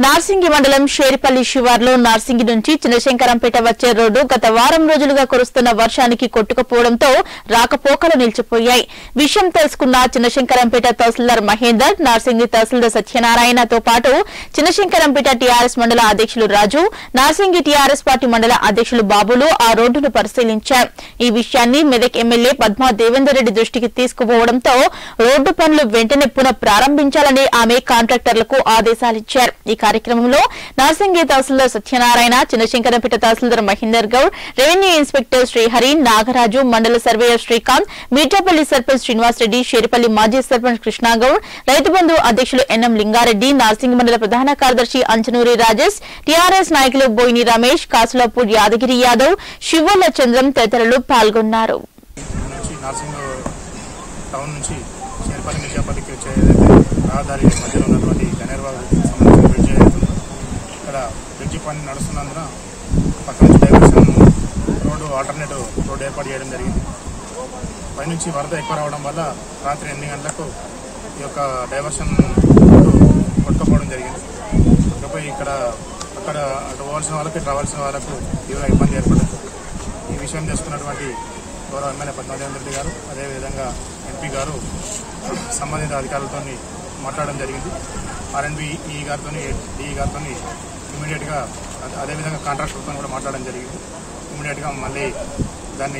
నార్సింగి మండలం షేరిపల్లి శివార్లో నార్సింగి నుంచి చిన్నశంకరంపేట వచ్చే రోడ్డు గత వారం రోజులుగా కురుస్తున్న వర్షానికి కొట్టుకుపోవడంతో రాకపోకలు నిలిచిపోయాయి విషయం తెలుసుకున్న చిన్నశంకరంపేట తహసీల్దార్ మహేందర్ నార్సింగి తహసీల్దార్ సత్యనారాయణతో పాటు చిన్నశంకరంపేట టీఆర్ఎస్ మండల అధ్యక్షులు రాజు నార్సింగి టీఆర్ఎస్ పార్టీ మండల అధ్యక్షులు బాబులు ఆ రోడ్డును పరిశీలించారు ఈ విషయాన్ని మెదక్ ఎమ్మెల్యే పద్మా దేవేందర్ రెడ్డి దృష్టికి తీసుకుపోవడంతో రోడ్డు పనులు వెంటనే పునః ప్రారంభించాలని ఆమె కాంట్రాక్టర్లకు ఆదేశాలిచ్చారు ఈ కార్యక్రమంలో Narsingi tahsildar Satyanarayana Chinnashankarampet tahsildar Mahender Goud revenue inspector Srihari Nagaraju mandal surveyor Srikanth Mirzapally sarpanch Srinivas Reddy Sheripally మాజీ సర్పంచ్ కృష్ణాగౌడ్ రైతు బంధు అధ్యక్షులు ఎన్ఎం లింగారెడ్డి నార్సింగ్ మండల ప్రధాన కార్యదర్శి అంచనూరి రాజేష్ టీఆర్ఎస్ నాయకులు బోయిని రమేష్ కాసులాపూర్ యాదగిరి యాదవ్ శివోల చంద్రం తదితరులు పాల్గొన్నారు నుంచి నార్సింగ్ టౌన్ నుంచి చేరుపల్లి మిర్జాపల్లికి వచ్చే ఏదైతే రహదారి మధ్యలో ఉన్నటువంటి గనేర్బాబు సంబంధించిన బ్రిడ్జి ఏదైతే ఉందో ఇక్కడ బ్రిడ్జి పని నడుస్తున్నందున పక్క నుంచి డైవర్షన్ రోడ్డు ఆల్టర్నేటివ్ రోడ్డు ఏర్పాటు చేయడం జరిగింది పైనుంచి వరద ఎక్కువ రావడం వల్ల రాత్రి ఎనిమిది గంటలకు ఈ యొక్క డైవర్షన్ రోడ్డు కొట్టుకుపోవడం జరిగింది కొట్టుకుపోయి ఇక్కడ అక్కడ అటు పోవాల్సిన వాళ్ళకి ఇటు రావాల్సిన వాళ్ళకు తీవ్ర ఇబ్బంది ఏర్పడింది ఈ విషయం తెలుసుకున్నటువంటి గౌరవ ఎమ్మెల్యే పద్మాదేవేంద్ర రెడ్డి గారు అదేవిధంగా ఎంపీ గారు సంబంధిత అధికారులతో మాట్లాడడం జరిగింది ఆర్ఎండ్బి ఈ గారితో డిఈ గారితో ఇమీడియట్గా అదేవిధంగా కాంట్రాక్టర్తో కూడా మాట్లాడడం జరిగింది ఇమీడియట్గా మళ్ళీ దాన్ని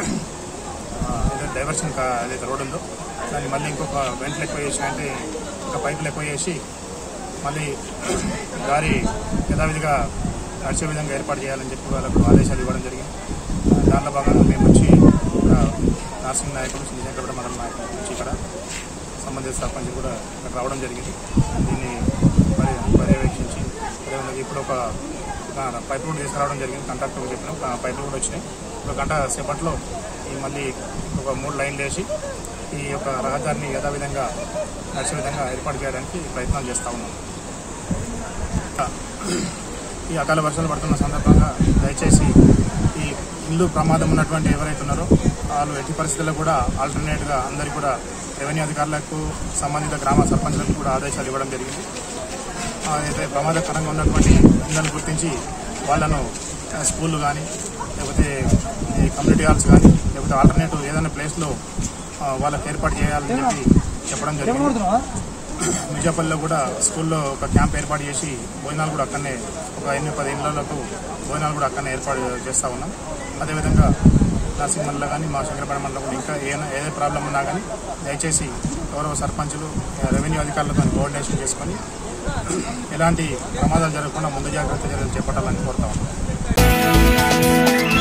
ఆ, ఏదైతే డైవర్షన్ కా- ఏదైతే రోడ్ ఉందో దాన్ని మళ్ళీ ఇంకొక వెంటలు ఎక్కువ చేసి అంటే ఇంకా పైపులు ఎక్కువ చేసి మళ్ళీ దారి యథావిధిగా నడిచే విధంగా ఏర్పాటు చేయాలని చెప్పి వాళ్ళకు ఆదేశాలు ఇవ్వడం జరిగింది దాంట్లో భాగంగా మేము వచ్చి ఇక్కడ నర్సింగ్ నాయకులు శ్రీశంకరపేట మండల నాయకులు నుంచి ఇక్కడ సంబంధిత సర్పంచ్ కూడా ఇక్కడ రావడం జరిగింది దీన్ని పరి పర్యవేక్షించి అదేవిధంగా ఇప్పుడు ఒక ఒక పైపు కూడా తీసుకురావడం జరిగింది కాంట్రాక్టర్ చెప్పినాం ఆ పైపులు కూడా వచ్చినాయి ఒక గంట సేపట్లో ఈ మళ్ళీ ఒక మూడు లైన్లు వేసి ఈ యొక్క రహదారిని యథావిధంగా నడిచే విధంగా ఏర్పాటు చేయడానికి ప్రయత్నాలు చేస్తూ ఉన్నాం ఈ అకాల వర్షాలు పడుతున్న సందర్భంగా దయచేసి ఈ ఇల్లు ప్రమాదం ఉన్నటువంటి ఎవరైతే ఉన్నారో వాళ్ళు ఎట్టి పరిస్థితుల్లో కూడా ఆల్టర్నేట్గా అందరికీ కూడా రెవెన్యూ అధికారులకు సంబంధిత గ్రామ సర్పంచులకు కూడా ఆదేశాలు ఇవ్వడం జరిగింది ఆ, అయితే ప్రమాదకరంగా ఉన్నటువంటి ఇళ్లను గుర్తించి వాళ్ళను ఆ, స్కూళ్ళు కానీ లేకపోతే ఈ కమ్యూనిటీ హాల్స్ కానీ లేకపోతే ఆల్టర్నేటివ్ ఏదైనా ప్లేస్లో ఆ, వాళ్ళకి ఏర్పాటు చేయాలని చెప్పి చెప్పడం జరిగింది మిర్జాపల్లిలో కూడా స్కూల్లో ఒక క్యాంప్ ఏర్పాటు చేసి భోజనాలు కూడా అక్కడనే ఒక ఎనిమిది పది ఇళ్లకు భోజనాలు కూడా అక్కడనే ఏర్పాటు చేస్తూ ఉన్నాం అదేవిధంగా నర్సింగ్ మండలం కానీ మా శంకరపేట మండలం కూడా ఇంకా ఏదైనా ఏదే ప్రాబ్లం ఉన్నా కానీ దయచేసి గౌరవ సర్పంచులు రెవెన్యూ అధికారులతో కోఆర్డినేషన్ చేసుకొని ఎలాంటి ప్రమాదాలు జరగకుండా ముందు జాగ్రత్త చర్యలు చేపట్టాలని కోరుతా ఉన్నాం